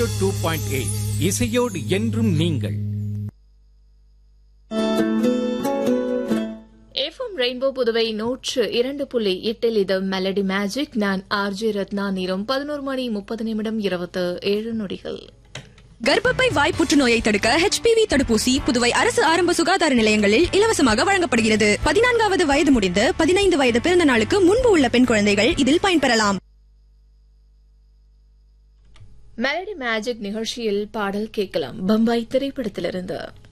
zero two point eight இசையோடு என்றும் நீங்கள் எஃப்எம் ரெயின்போ புதுவை நூற்று இரண்டு புள்ளி எட்டில் இது மெலடி மேஜிக் நான் ஆர்ஜே ரத்னா நேரம் பதினோரு மணி முப்பது நிமிடம் இருபத்து ஏழு நொடிகள் கர்ப்பப்பை வாய் புற்றுநோயை தடுக்க ஹெச்பிவி தடுப்பூசி புதுவை அரசு ஆரம்ப சுகாதார நிலையங்களில் இலவசமாக வழங்கப்படுகிறது பதினான்காவது வயது முடிந்து பதினைந்து வயது பிறந்த நாளுக்கு முன்பு உள்ள பெண் குழந்தைகள் இதில் பயன்பெறலாம் மெலடி மேஜிக் நிகழ்ச்சியில் பாடல் கேட்கலாம் பம்பாய் திரைப்படத்திலிருந்து